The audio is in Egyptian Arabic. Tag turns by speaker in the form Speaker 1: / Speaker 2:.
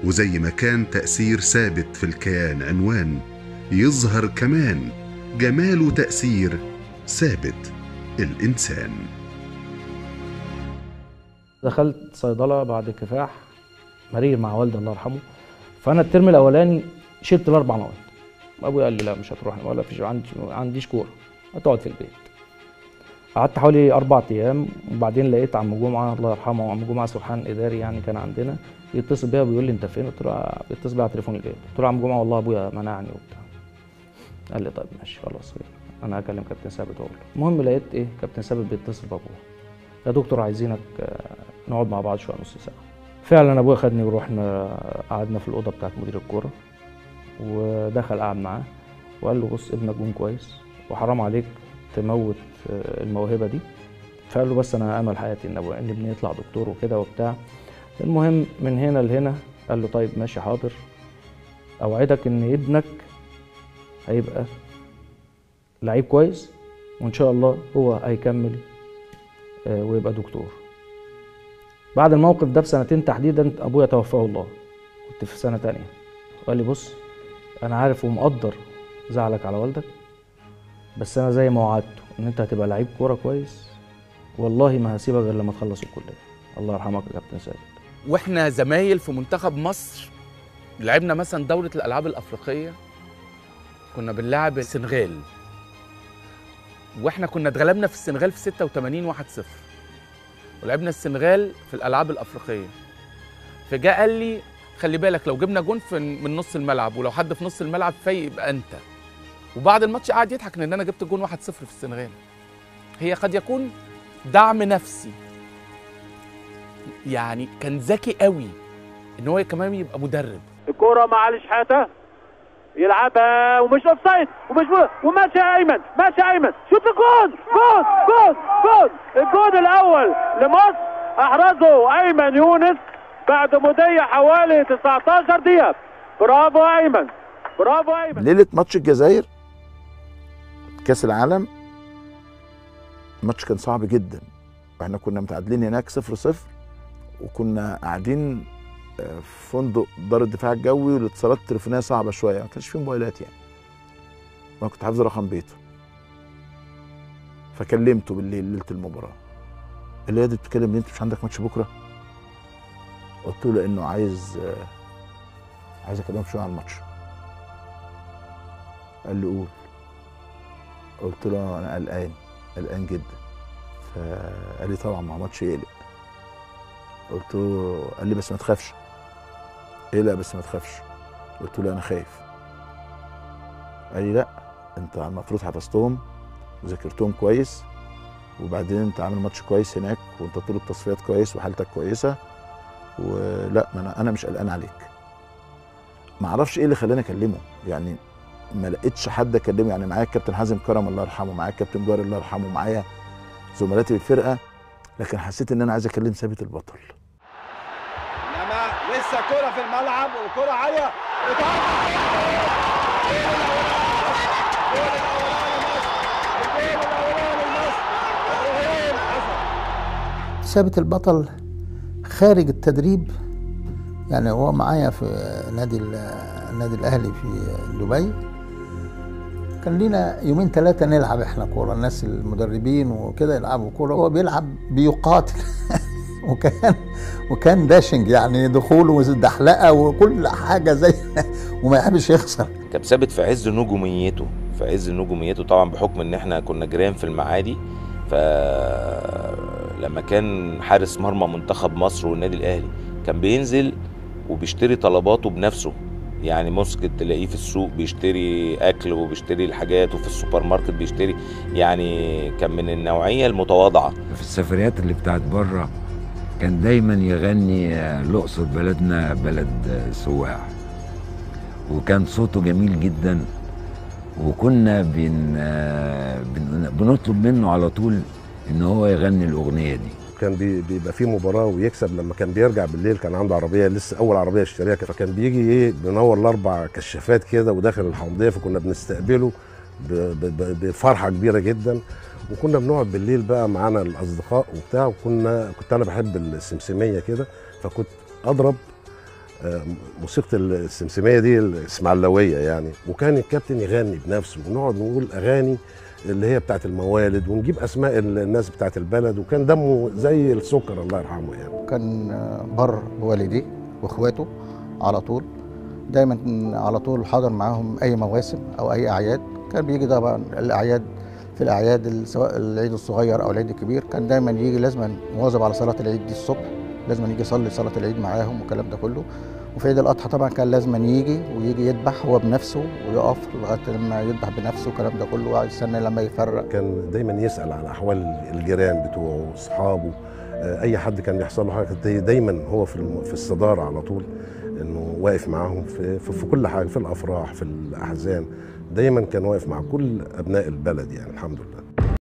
Speaker 1: وزي ما كان تأثير ثابت في الكيان عنوان يظهر كمان جمال وتأثير ثابت الإنسان
Speaker 2: دخلت صيدله بعد كفاح مرير مع والدي الله يرحمه فانا الترم الاولاني شلت الاربع مواد ابويا قال لي لا مش هتروح ولا فيش عندي عنديش كوره هتقعد في البيت قعدت حوالي اربع ايام وبعدين لقيت عم جمعه الله يرحمه عم جمعه سرحان اداري يعني كان عندنا يتصل بيا وبيقول لي انت فين؟ قلت له بيتصل بيا على تليفون البيت قلت له يا عم جمعه والله ابويا منعني وبتاع قال لي طيب ماشي خلاص انا هكلم كابتن ثابت واقول له المهم لقيت ايه كابتن ثابت بيتصل بابوه يا دكتور عايزينك آه، نقعد مع بعض شويه نص ساعه فعلا ابويا خدني ورحنا قعدنا في الاوضه بتاعت مدير الكوره ودخل قعد معاه وقال له بص ابنك جون كويس وحرام عليك تموت آه، الموهبه دي فقال له بس انا امل حياتي ان ابويا ان ابني يطلع دكتور وكده وبتاع المهم من هنا لهنا قال له طيب ماشي حاضر اوعدك ان ابنك هيبقى لعيب كويس وان شاء الله هو هيكمل آه، ويبقى دكتور بعد الموقف ده بسنتين تحديدا ابويا توفاه الله كنت في سنه تانية قال لي بص انا عارف ومقدر زعلك على والدك بس انا زي ما وعدته ان انت هتبقى لعيب كوره كويس والله ما هسيبك غير لما تخلص الكليه الله يرحمك يا كابتن سيد
Speaker 3: واحنا زمايل في منتخب مصر لعبنا مثلا دورة الألعاب الأفريقية كنا بنلعب السنغال واحنا كنا اتغلبنا في السنغال في 86 1-0 ولعبنا السنغال في الألعاب الأفريقية فجاء قال لي خلي بالك لو جبنا جون في من نص الملعب ولو حد في نص الملعب فايق يبقى أنت وبعد الماتش قعد يضحك ان انا جبت جون 1-0 في السنغال هي قد يكون دعم نفسي يعني كان ذكي قوي ان هو كمان يبقى مدرب
Speaker 4: الكرة مع علي شحاتة يلعبها ومش اوف سايد ومش وماشي ايمن ماشي ايمن شوت الجون جون جون جون الجون الاول لمصر احرزه ايمن يونس بعد مضي حوالي 19 دقيقة برافو ايمن برافو ايمن
Speaker 5: ليله ماتش الجزائر كاس العالم الماتش كان صعب جدا واحنا كنا متعادلين هناك صفر صفر وكنا قاعدين آه، في فندق دار الدفاع الجوي والاتصالات التليفونيه صعبه شويه ما كانش فيه موبايلات يعني وانا كنت حافظ رقم بيته فكلمته بالليل ليله المباراه قال لي يا دي بتتكلم ليه انت مش عندك ماتش بكره قلت له لانه عايز آه، عايز اكلمك شويه عن الماتش قال لي قول قلت له انا قلقان قلقان جدا فقال لي طبعا ما هو ماتش يقلق قلت له قال لي بس ما تخافش ايه لا بس ما تخافش قلت له انا خايف قال لي لا انت المفروض حفظتهم وذاكرتهم كويس وبعدين انت عامل ماتش كويس هناك وانت طول التصفيات كويس وحالتك كويسه ولا ما انا انا مش قلقان عليك ما اعرفش ايه اللي خلاني اكلمه يعني ما لقيتش حد اكلمه يعني معايا الكابتن حازم كرم الله يرحمه معايا الكابتن جوهر الله يرحمه معايا زملاتي في الفرقه لكن حسيت ان انا عايز اكلم ثابت البطل
Speaker 6: انما لسه كرة في الملعب وكرة عالية
Speaker 7: ثابت البطل خارج التدريب يعني هو معايا في نادي ال- النادي الاهلي في دبي كان لينا يومين ثلاثه نلعب احنا كوره الناس المدربين وكده يلعبوا كوره هو بيلعب بيقاتل وكان وكان داشنج يعني دخوله ودحلقه وكل حاجه زي وما يحبش يخسر
Speaker 8: كان ثابت في عز نجوميته في عز نجوميته طبعا بحكم ان احنا كنا جيران في المعادي ف لما كان حارس مرمى منتخب مصر والنادي الاهلي كان بينزل وبيشتري طلباته بنفسه يعني ممكن تلاقيه في السوق بيشتري اكل وبيشتري الحاجات وفي السوبر ماركت بيشتري يعني كان من النوعيه المتواضعه
Speaker 9: في السفريات اللي بتاعت بره كان دايما يغني آه، الأقصر بلدنا بلد آه، سواح وكان صوته جميل جدا وكنا بن آه، بن- بنطلب منه على طول ان هو يغني الاغنيه دي
Speaker 10: كان بي- بيبقى فيه مباراه ويكسب لما كان بيرجع بالليل كان عنده عربيه لسه اول عربيه اشتريها فكان بيجي ايه بينور الاربع كشافات كده وداخل الحمضيه فكنا بنستقبله ب- ب- ب- بفرحه كبيره جدا وكنا بنقعد بالليل بقى معانا الاصدقاء وبتاع وكنا كنت انا بحب السمسميه كده فكنت اضرب آه، موسيقى السمسميه دي الاسماعيلاويه يعني وكان الكابتن يغني بنفسه ونقعد نقول اغاني اللي هي بتاعت الموالد ونجيب اسماء الناس بتاعت البلد وكان دمه زي السكر الله يرحمه يعني
Speaker 7: كان بر بوالديه واخواته على طول دايما على طول حاضر معاهم اي مواسم او اي اعياد كان بيجي طبعا الاعياد في الاعياد ال- سواء العيد الصغير او العيد الكبير كان دايما يجي لازما مواظب على صلاه العيد دي الصبح لازما يجي يصلي صلاه العيد معاهم والكلام ده كله وفي عيد الاضحى طبعا كان لازما يجي ويجي يذبح هو بنفسه ويقف لغايه لما يذبح بنفسه والكلام ده كله وقعد يستنى لما يفرق
Speaker 10: كان دايما يسال على احوال الجيران بتوعه اصحابه آه، اي حد كان يحصل له حاجه كانت دايما هو في الم- في الصداره على طول انه واقف معاهم في, في, في كل حاجه في الافراح في الاحزان دايما كان واقف مع كل ابناء البلد يعني الحمد لله